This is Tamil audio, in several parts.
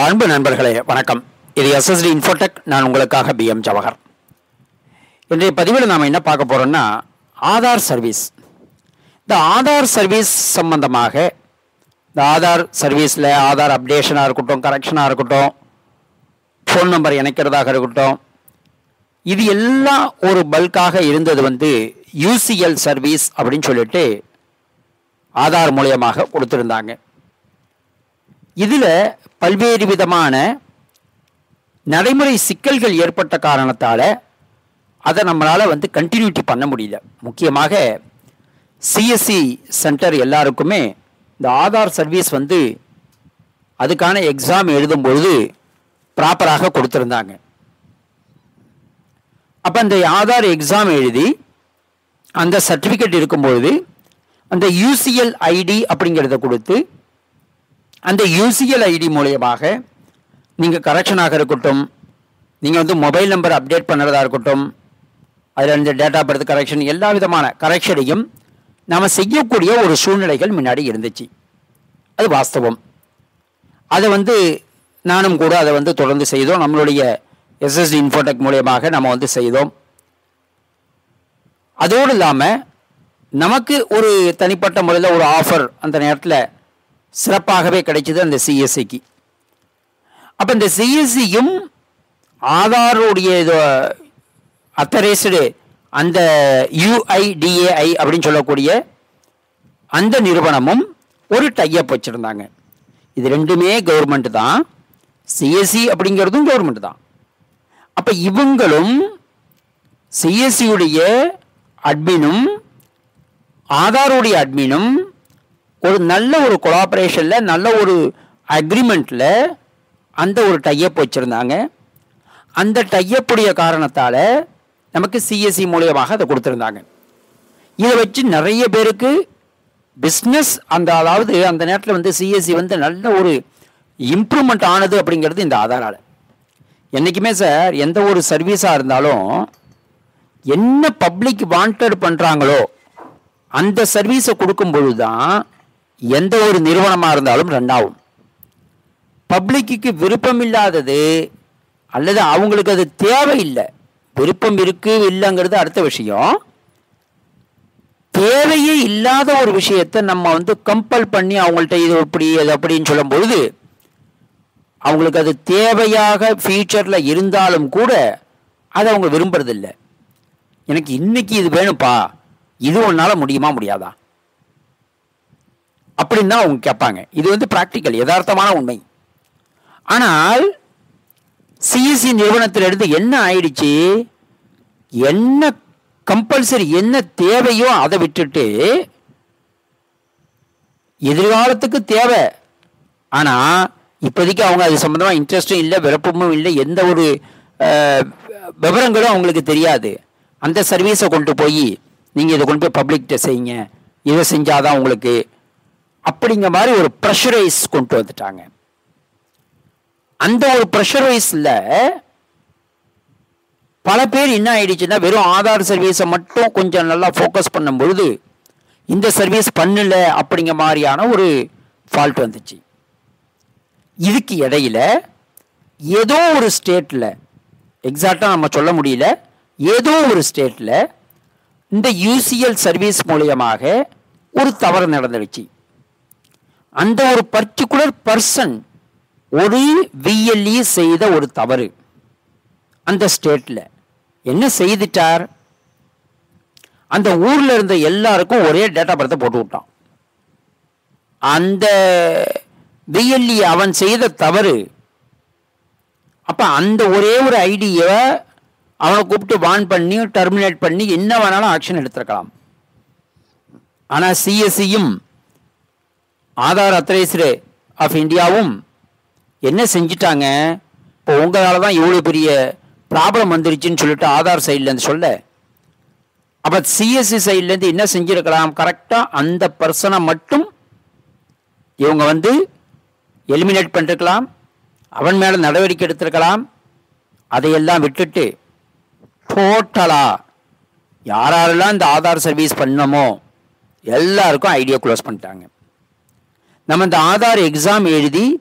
அன்பு நண்பர்களே வணக்கம் இது எஸ்எஸ்டி இன்ஃபோடெக் நான் உங்களுக்காக பிஎம் ஜவஹர் இன்றைய பதிவில் நாம் என்ன பார்க்க போறோம்னா ஆதார் சர்வீஸ் இந்த ஆதார் சர்வீஸ் சம்பந்தமாக இந்த ஆதார் சர்வீஸில் ஆதார் அப்டேஷனாக இருக்கட்டும் கரெக்ஷனாக இருக்கட்டும் ஃபோன் நம்பர் இணைக்கிறதாக இருக்கட்டும் இது எல்லாம் ஒரு பல்காக இருந்தது வந்து யூசிஎல் சர்வீஸ் அப்படின்னு சொல்லிட்டு ஆதார் மூலியமாக கொடுத்துருந்தாங்க இதில் பல்வேறு விதமான நடைமுறை சிக்கல்கள் ஏற்பட்ட காரணத்தால் அதை நம்மளால் வந்து கண்டினியூட்டி பண்ண முடியல முக்கியமாக சிஎஸ்சி சென்டர் எல்லாருக்குமே இந்த ஆதார் சர்வீஸ் வந்து அதுக்கான எக்ஸாம் எழுதும்பொழுது ப்ராப்பராக கொடுத்துருந்தாங்க அப்போ அந்த ஆதார் எக்ஸாம் எழுதி அந்த சர்டிஃபிகேட் இருக்கும்பொழுது அந்த யூசிஎல் ஐடி அப்படிங்கிறத கொடுத்து அந்த யூசிஎல் ஐடி மூலியமாக நீங்கள் கரெக்ஷனாக இருக்கட்டும் நீங்கள் வந்து மொபைல் நம்பர் அப்டேட் பண்ணுறதா இருக்கட்டும் அதில் இந்த டேட்டா பர்த் கரெக்ஷன் எல்லா விதமான கரெக்ஷனையும் நாம் செய்யக்கூடிய ஒரு சூழ்நிலைகள் முன்னாடி இருந்துச்சு அது வாஸ்தவம் அதை வந்து நானும் கூட அதை வந்து தொடர்ந்து செய்தோம் நம்மளுடைய எஸ்எஸ்டி இன்ஃபோடெக் மூலியமாக நம்ம வந்து செய்தோம் அதோடு இல்லாமல் நமக்கு ஒரு தனிப்பட்ட முறையில் ஒரு ஆஃபர் அந்த நேரத்தில் சிறப்பாகவே கிடைச்சது அந்த சிஎஸ்சிக்கு அப்போ இந்த சிஎஸ்சியும் ஆதாருடைய அத்தரைஸ்டு அந்த யுஐடிஏஐ அப்படின்னு சொல்லக்கூடிய அந்த நிறுவனமும் ஒரு டைப் வச்சுருந்தாங்க இது ரெண்டுமே கவர்மெண்ட் தான் சிஎஸ்சி அப்படிங்கிறதும் கவர்மெண்ட் தான் அப்போ இவங்களும் சிஎஸ்சியுடைய அட்மினும் ஆதாருடைய அட்மினும் ஒரு நல்ல ஒரு கொலாபரேஷனில் நல்ல ஒரு அக்ரிமெண்ட்டில் அந்த ஒரு டையப் வச்சுருந்தாங்க அந்த டையப்புடைய காரணத்தால் நமக்கு சிஎஸ்சி மூலியமாக அதை கொடுத்துருந்தாங்க இதை வச்சு நிறைய பேருக்கு பிஸ்னஸ் அந்த அதாவது அந்த நேரத்தில் வந்து சிஎஸ்சி வந்து நல்ல ஒரு இம்ப்ரூவ்மெண்ட் ஆனது அப்படிங்கிறது இந்த ஆதாரால் என்றைக்குமே சார் எந்த ஒரு சர்வீஸாக இருந்தாலும் என்ன பப்ளிக் வாண்டட் பண்ணுறாங்களோ அந்த சர்வீஸை கொடுக்கும் பொழுது தான் எந்த ஒரு நிறுவனமாக இருந்தாலும் ரன் ஆகும் பப்ளிக்கு விருப்பம் இல்லாதது அல்லது அவங்களுக்கு அது தேவையில்லை விருப்பம் இருக்கு இல்லைங்கிறது அடுத்த விஷயம் தேவையே இல்லாத ஒரு விஷயத்தை நம்ம வந்து கம்பல் பண்ணி அவங்கள்ட்ட இது இப்படி அது அப்படின்னு சொல்லும் பொழுது அவங்களுக்கு அது தேவையாக ஃபியூச்சரில் இருந்தாலும் கூட அதை அவங்க விரும்புறதில்லை எனக்கு இன்னைக்கு இது வேணும்ப்பா இது உன்னால் முடியுமா முடியாதா அப்படின்னு தான் அவங்க கேட்பாங்க இது வந்து ப்ராக்டிக்கல் யதார்த்தமான உண்மை ஆனால் சிஎஸ்சி நிறுவனத்திலிருந்து என்ன ஆயிடுச்சு என்ன கம்பல்சரி என்ன தேவையோ அதை விட்டுட்டு எதிர்காலத்துக்கு தேவை ஆனால் இப்போதைக்கு அவங்க அது சம்மந்தமாக இன்ட்ரெஸ்டும் இல்லை விருப்பமும் இல்லை எந்த ஒரு விவரங்களும் அவங்களுக்கு தெரியாது அந்த சர்வீஸை கொண்டு போய் நீங்கள் இதை கொண்டு போய் பப்ளிக்கிட்ட செய்யுங்க இதை செஞ்சாதான் உங்களுக்கு அப்படிங்கிற மாதிரி ஒரு ப்ரெஷரைஸ் கொண்டு வந்துட்டாங்க அந்த ஒரு ப்ரெஷரைஸில் பல பேர் என்ன ஆயிடுச்சுன்னா வெறும் ஆதார் சர்வீஸை மட்டும் கொஞ்சம் நல்லா ஃபோக்கஸ் பண்ணும் பொழுது இந்த சர்வீஸ் பண்ணல அப்படிங்கிற மாதிரியான ஒரு ஃபால்ட் வந்துச்சு இதுக்கு இடையில ஏதோ ஒரு ஸ்டேட்டில் எக்ஸாக்டாக நம்ம சொல்ல முடியல ஏதோ ஒரு ஸ்டேட்டில் இந்த யூசிஎல் சர்வீஸ் மூலியமாக ஒரு தவறு நடந்துடுச்சு அந்த ஒரு பர்டிகுலர் பர்சன் ஒரு விஎல்இ செய்த ஒரு தவறு அந்த ஸ்டேட்டில் என்ன செய்துட்டார் அந்த ஊரில் இருந்த எல்லாருக்கும் ஒரே டேட்டா பர்த்தை போட்டு விட்டான் அந்த விஎல்இ அவன் செய்த தவறு அப்போ அந்த ஒரே ஒரு ஐடியை அவனை கூப்பிட்டு வான் பண்ணி டெர்மினேட் பண்ணி என்ன வேணாலும் ஆக்ஷன் எடுத்திருக்கலாம் ஆனால் சிஎஸ்சியும் ஆதார் அத்தரைஸ்டு ஆஃப் இந்தியாவும் என்ன செஞ்சிட்டாங்க இப்போ உங்களால் தான் இவ்வளோ பெரிய ப்ராப்ளம் வந்துருச்சுன்னு சொல்லிட்டு ஆதார் சைட்லேருந்து சொல்ல அப்போ சிஎஸ்சி சைட்லேருந்து என்ன செஞ்சுருக்கலாம் கரெக்டாக அந்த பர்சனை மட்டும் இவங்க வந்து எலிமினேட் பண்ணிருக்கலாம் அவன் மேலே நடவடிக்கை எடுத்திருக்கலாம் அதையெல்லாம் விட்டுட்டு டோட்டலாக யாரெல்லாம் இந்த ஆதார் சர்வீஸ் பண்ணமோ எல்லாருக்கும் ஐடியா க்ளோஸ் பண்ணிட்டாங்க நம்ம இந்த ஆதார் எக்ஸாம் எழுதி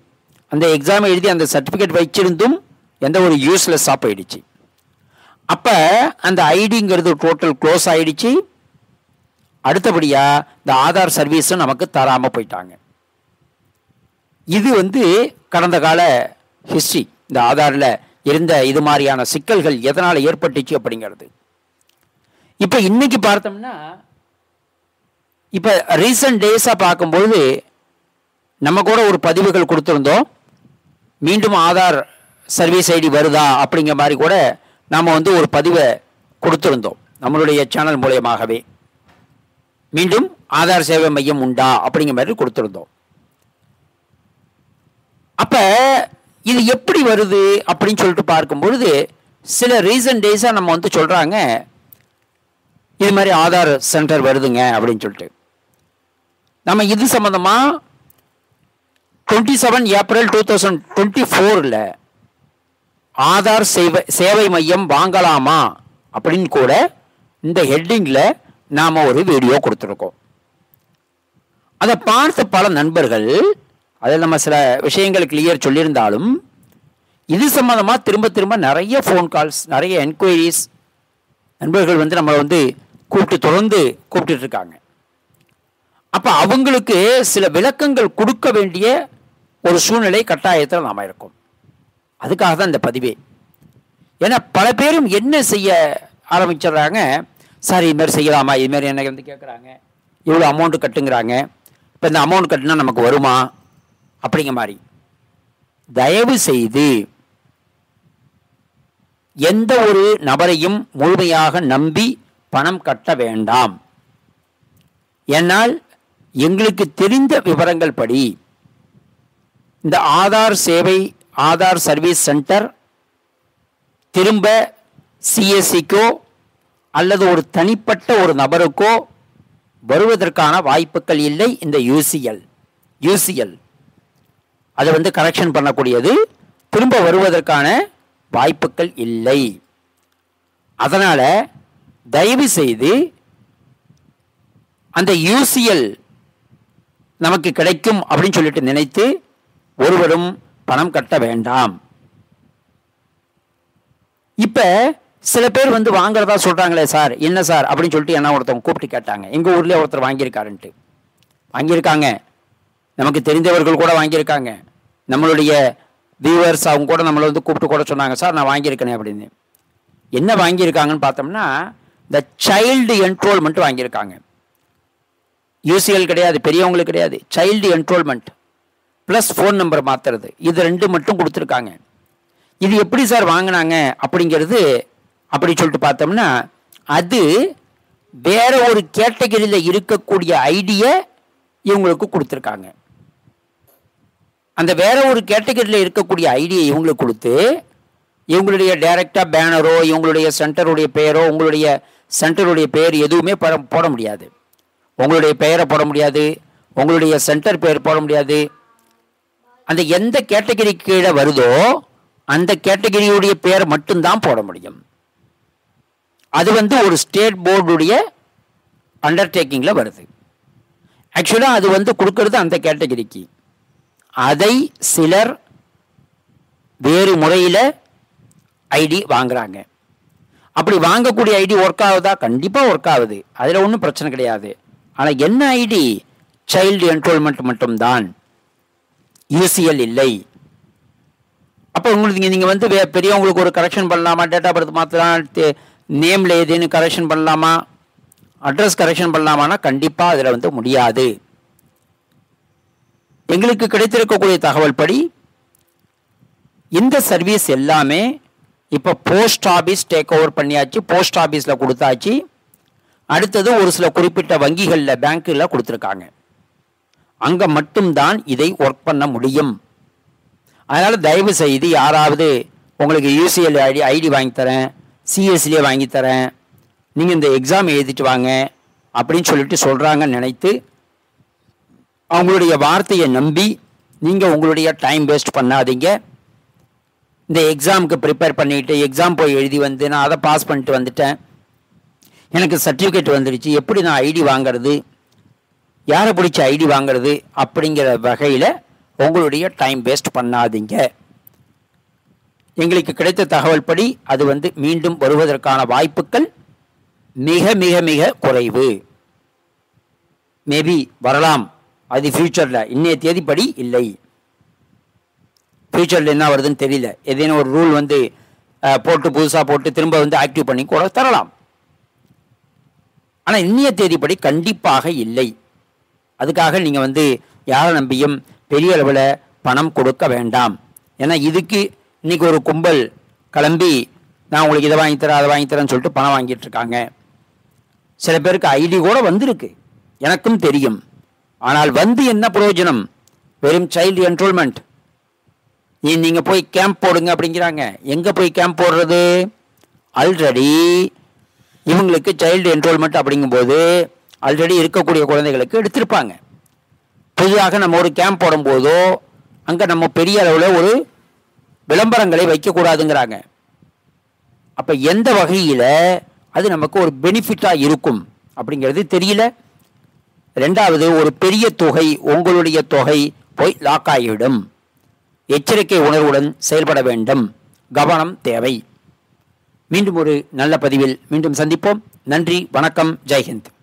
அந்த எக்ஸாம் எழுதி அந்த சர்டிஃபிகேட் வச்சிருந்தும் எந்த ஒரு யூஸ்லெஸ்ஸாக போயிடுச்சு அப்போ அந்த ஐடிங்கிறது டோட்டல் க்ளோஸ் ஆயிடுச்சு அடுத்தபடியாக இந்த ஆதார் சர்வீஸும் நமக்கு தராமல் போயிட்டாங்க இது வந்து கடந்த கால ஹிஸ்ட்ரி இந்த ஆதாரில் இருந்த இது மாதிரியான சிக்கல்கள் எதனால் ஏற்பட்டுச்சு அப்படிங்கிறது இப்போ இன்னைக்கு பார்த்தோம்னா இப்போ ரீசன்ட் டேஸாக பார்க்கும்பொழுது நம்ம கூட ஒரு பதிவுகள் கொடுத்துருந்தோம் மீண்டும் ஆதார் சர்வீஸ் ஐடி வருதா அப்படிங்கிற மாதிரி கூட நாம் வந்து ஒரு பதிவை கொடுத்துருந்தோம் நம்மளுடைய சேனல் மூலயமாகவே மீண்டும் ஆதார் சேவை மையம் உண்டா அப்படிங்கிற மாதிரி கொடுத்துருந்தோம் அப்போ இது எப்படி வருது அப்படின்னு சொல்லிட்டு பார்க்கும் பொழுது சில ரீசன் டேஸாக நம்ம வந்து சொல்கிறாங்க இது மாதிரி ஆதார் சென்டர் வருதுங்க அப்படின்னு சொல்லிட்டு நம்ம இது சம்மந்தமாக twenty seven April two thousand twenty ஃபோரில் ஆதார் சேவை சேவை மையம் வாங்கலாமா அப்படின்னு கூட இந்த ஹெட்டிங்கில் நாம் ஒரு வீடியோ கொடுத்துருக்கோம் அதை பார்த்த பல நண்பர்கள் அதில் நம்ம சில விஷயங்கள் கிளியர் சொல்லியிருந்தாலும் இது சம்மந்தமாக திரும்ப திரும்ப நிறைய ஃபோன் கால்ஸ் நிறைய என்கொயரிஸ் நண்பர்கள் வந்து நம்ம வந்து கூப்பிட்டு தொடர்ந்து கூப்பிட்டுட்டு இருக்காங்க அப்போ அவங்களுக்கு சில விளக்கங்கள் கொடுக்க வேண்டிய ஒரு சூழ்நிலை கட்டாயத்தில் நாம் இருக்கோம் அதுக்காக தான் இந்த பதிவே ஏன்னா பல பேரும் என்ன செய்ய ஆரம்பிச்சிடுறாங்க சார் இது மாதிரி செய்யலாமா இது மாதிரி என்ன வந்து கேட்குறாங்க இவ்வளோ அமௌண்ட் கட்டுங்கிறாங்க இப்போ இந்த அமௌண்ட் கட்டினா நமக்கு வருமா அப்படிங்கிற மாதிரி தயவு செய்து எந்த ஒரு நபரையும் முழுமையாக நம்பி பணம் கட்ட வேண்டாம் என்னால் எங்களுக்கு தெரிந்த விவரங்கள் படி இந்த ஆதார் சேவை ஆதார் சர்வீஸ் சென்டர் திரும்ப சிஎஸ்சிக்கோ அல்லது ஒரு தனிப்பட்ட ஒரு நபருக்கோ வருவதற்கான வாய்ப்புகள் இல்லை இந்த யூசிஎல் யூசிஎல் அதை வந்து கரெக்ஷன் பண்ணக்கூடியது திரும்ப வருவதற்கான வாய்ப்புகள் இல்லை அதனால் தயவு செய்து அந்த யூசிஎல் நமக்கு கிடைக்கும் அப்படின்னு சொல்லிட்டு நினைத்து ஒருவரும் பணம் கட்ட வேண்டாம் இப்போ சில பேர் வந்து வாங்குறதா சொல்கிறாங்களே சார் என்ன சார் அப்படின்னு சொல்லிட்டு என்ன ஒருத்தவங்க கூப்பிட்டு கேட்டாங்க எங்கள் ஊர்லேயே ஒருத்தர் வாங்கியிருக்காருன்ட்டு வாங்கியிருக்காங்க நமக்கு தெரிந்தவர்கள் கூட வாங்கியிருக்காங்க நம்மளுடைய வியூவர்ஸ் அவங்க கூட நம்மளை வந்து கூப்பிட்டு கூட சொன்னாங்க சார் நான் வாங்கியிருக்கேனே அப்படின்னு என்ன வாங்கியிருக்காங்கன்னு பார்த்தோம்னா இந்த சைல்டு என்ரோல்மெண்ட் வாங்கியிருக்காங்க யூசிஎல் கிடையாது பெரியவங்களுக்கு கிடையாது child enrolment plus phone number மாற்றுறது இது ரெண்டு மட்டும் கொடுத்துருக்காங்க இது எப்படி சார் வாங்கினாங்க அப்படிங்கிறது அப்படி சொல்லிட்டு பார்த்தோம்னா அது வேற ஒரு கேட்டகரியில் இருக்கக்கூடிய ஐடியை இவங்களுக்கு கொடுத்துருக்காங்க அந்த வேற ஒரு கேட்டகரியில் இருக்கக்கூடிய ஐடியை இவங்களுக்கு கொடுத்து இவங்களுடைய டைரக்டாக பேனரோ இவங்களுடைய சென்டருடைய பெயரோ உங்களுடைய சென்டருடைய பெயர் எதுவுமே போட போட முடியாது உங்களுடைய பெயரை போட முடியாது உங்களுடைய சென்டர் பெயர் போட முடியாது அந்த எந்த கேட்டகரி கீழே வருதோ அந்த கேட்டகரியுடைய பெயர் மட்டும்தான் போட முடியும் அது வந்து ஒரு ஸ்டேட் போர்டுடைய அண்டர்டேக்கிங்கில் வருது ஆக்சுவலாக அது வந்து கொடுக்கறது அந்த கேட்டகரிக்கு அதை சிலர் வேறு முறையில் ஐடி வாங்குறாங்க அப்படி வாங்கக்கூடிய ஐடி ஒர்க் ஆகுதா கண்டிப்பாக ஒர்க் ஆகுது அதில் ஒன்றும் பிரச்சனை கிடையாது ஆனால் என்ன ஐடி சைல்டு என்ரோல்மெண்ட் மட்டும்தான் யூசிஎல் இல்லை அப்போ உங்களுக்கு நீங்கள் வந்து வே- பெரியவங்களுக்கு ஒரு கரெக்ஷன் பண்ணலாமா டேட்டா பர்த் மாற்றலாம் நேமில் ஏதேன்னு கரெக்ஷன் பண்ணலாமா அட்ரஸ் கரெக்ஷன் பண்ணலாமான்னா கண்டிப்பாக அதில் வந்து முடியாது எங்களுக்கு கிடைத்திருக்கக்கூடிய தகவல் படி இந்த சர்வீஸ் எல்லாமே இப்போ போஸ்ட் ஆஃபீஸ் டேக் ஓவர் பண்ணியாச்சு போஸ்ட் ஆஃபீஸில் கொடுத்தாச்சு அடுத்தது ஒரு சில குறிப்பிட்ட வங்கிகளில் பேங்க்கில் கொடுத்துருக்காங்க அங்கே மட்டும்தான் இதை ஒர்க் பண்ண முடியும் அதனால் தயவு செய்து யாராவது உங்களுக்கு யூசிஎல் ஐடி ஐடி வாங்கி தரேன் சிஎஸ்சிலே வாங்கி தரேன் நீங்கள் இந்த எக்ஸாம் எழுதிட்டு வாங்க அப்படின்னு சொல்லிட்டு சொல்கிறாங்கன்னு நினைத்து அவங்களுடைய வார்த்தையை நம்பி நீங்கள் உங்களுடைய டைம் வேஸ்ட் பண்ணாதீங்க இந்த எக்ஸாமுக்கு ப்ரிப்பேர் பண்ணிட்டு எக்ஸாம் போய் எழுதி வந்து நான் அதை பாஸ் பண்ணிட்டு வந்துட்டேன் எனக்கு சர்டிஃபிகேட் வந்துடுச்சு எப்படி நான் ஐடி வாங்குறது யாரை பிடிச்ச ஐடி வாங்குறது அப்படிங்கிற வகையில் உங்களுடைய டைம் வேஸ்ட் பண்ணாதீங்க எங்களுக்கு கிடைத்த தகவல் படி அது வந்து மீண்டும் வருவதற்கான வாய்ப்புகள் மிக மிக மிக குறைவு மேபி வரலாம் அது ஃப்யூச்சரில் இன்னைய தேதிப்படி இல்லை ஃப்யூச்சரில் என்ன வருதுன்னு தெரியல ஏதேனும் ஒரு ரூல் வந்து அஹ், போட்டு புதுசாக போட்டு திரும்ப வந்து ஆக்டிவ் பண்ணி கூட தரலாம் ஆனால் இன்னைய தேதிப்படி கண்டிப்பாக இல்லை அதுக்காக நீங்கள் வந்து யாரை நம்பியும் பெரிய அளவில் பணம் கொடுக்க வேண்டாம் ஏன்னா இதுக்கு இன்னைக்கு ஒரு கும்பல் கிளம்பி நான் உங்களுக்கு இதை வாங்கி தரேன் அதை வாங்கி தரேன்னு சொல்லிட்டு பணம் வாங்கிட்டு இருக்காங்க சில பேருக்கு ஐடி கூட வந்திருக்கு எனக்கும் தெரியும் ஆனால் வந்து என்ன பிரயோஜனம் வெறும் சைல்டு என்ரோல்மெண்ட் நீ நீங்கள் போய் கேம்ப் போடுங்க அப்படிங்கிறாங்க எங்கே போய் கேம்ப் போடுறது ஆல்ரெடி இவங்களுக்கு சைல்டு என்ரோல்மெண்ட் அப்படிங்கும்போது ஆல்ரெடி இருக்கக்கூடிய குழந்தைகளுக்கு எடுத்திருப்பாங்க புதிதாக நம்ம ஒரு கேம்ப் போடும்போதோ அங்கே நம்ம பெரிய அளவில் ஒரு விளம்பரங்களை வைக்கக்கூடாதுங்கிறாங்க அப்போ எந்த வகையில் அது நமக்கு ஒரு பெனிஃபிட்டாக இருக்கும் அப்படிங்கிறது தெரியல ரெண்டாவது ஒரு பெரிய தொகை உங்களுடைய தொகை போய் லாக் ஆகிவிடும் எச்சரிக்கை உணர்வுடன் செயல்பட வேண்டும் கவனம் தேவை மீண்டும் ஒரு நல்ல பதிவில் மீண்டும் சந்திப்போம் நன்றி வணக்கம் ஜெய்ஹிந்த்